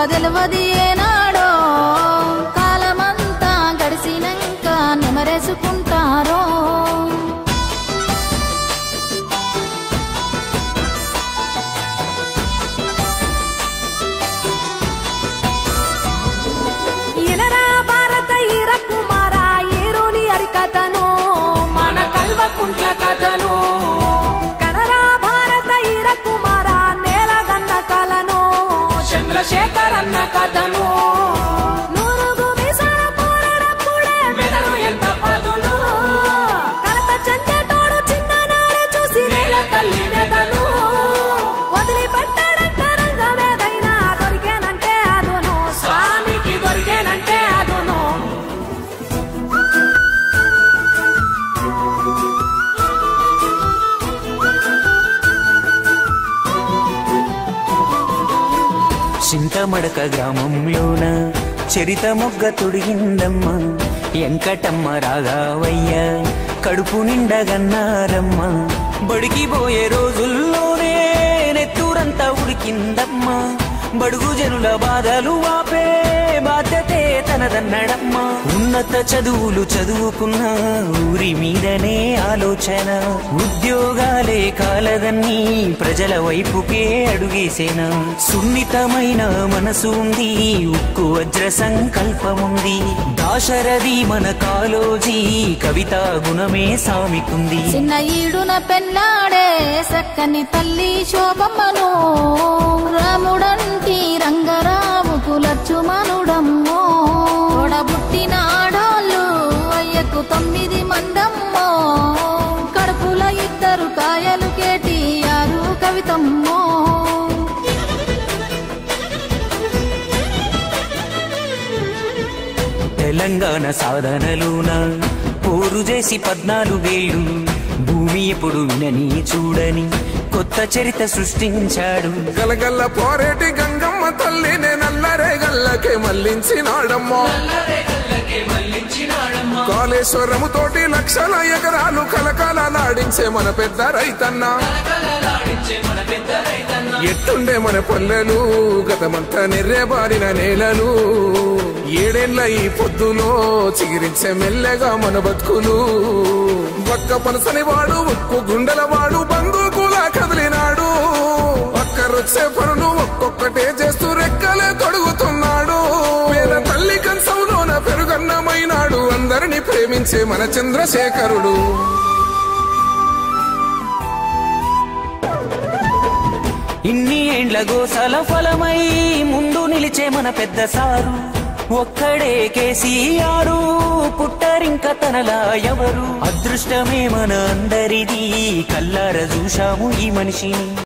తెలియదు ఏనాడో కాలమంతా గడిచినాక నెమరేసుకుంటారో ఇనరా భారత ఈర కుమార ఏరోని అరికథను మన కల్వకుంట్ల కథను కనరా భారత ఈర కుమార నేలగన్న కలను చంద్రశేఖర్ అన్న కథను నూరుగు మీసాల పోరాడప్పుడే మెదడు ఎంత పదును కలత చెందేటోడు చిన్ననాడే చూసి నేల తల్లి మెదను వదిలిపెట్టాడంట రంగమేదైనా దొరికేనంటే అదును స్వామికి దొరికేనంటే అదును చింతమడక గ్రామంలోన చరిత మొగ్గ తొడిగిందమ్మ ఎంకటమ్మ రాగావయ్య కడుపు నిండగన్నారమ్మ బడికి పోయే రోజుల్లోనే నెత్తూరంతా ఉడికిందమ్మ బడుగు జనుల బాధలు వాపే బాధ్యతే తనదన్నడమ్మ ఉన్నత చదువులు చదువుకున్న ఊరి మీదనే ఆలోచన ఉద్యోగాలే కాలదన్నీ ప్రజల వైపుకే అడుగేసేనా సున్నితమైన మనసు ఉంది ఉక్కు వజ్ర సంకల్పముంది దాశరథి మన కాలోజీ కవితా గుణమే సామికుంది చిన్న ఈడున పెళ్ళాడే సక్కని తల్లి శోభమ్మను రాముడంటి రంగరాముకు లచ్చుమనుడమ్మో తోడబుట్టిన ఆడోళ్ళు అయ్యకు తొమ్మిది మందమ్మో కడుపుల ఇద్దరు కాయలు కేటీఆరు కవితమ్మో తెలంగాణ సాధనలోన పోరు చేసి పద్నాలుగేళ్ళు భూమి ఎప్పుడు వినని చూడని కొత్త చరిత సృష్టించాడు గలగల్ల పోరేటి గంగమ్మ తల్లినే నల్లరే గల్లకే మళ్ళించినాడమ్మో కాళేశ్వరము తోటి లక్షల ఎకరాలు కలకాలలాడించే మన పెద్ద రైతన్న ఎట్టుండే మన పల్లెలు గతమంతా నెర్రేబారిన నేలలు ఏడేళ్ల ఈ పొద్దులో చిగిరించే మెల్లగా మన బతుకులు ఒక్క పలసని వాడు ఉక్కు గుండెల వాడు బందూకులా కదిలినాడు ఒక్కరొచ్చే పనులు ఒక్కొక్కటే చేస్తూ రెక్కలే తొడుగుతున్నాడు పేద తల్లి కంచంలోన పెరుగన్నమైనాడు అందరిని ప్రేమించే మన చంద్రశేఖరుడు ఇన్ని ఏండ్ల గోసల ఫలమై ముందు నిలిచే మన పెద్ద సారు ఒక్కడే కేసీఆరు పుట్టరింక తనలా ఎవరు అదృష్టమే మన అందరిది కల్లార చూశాము ఈ మనిషిని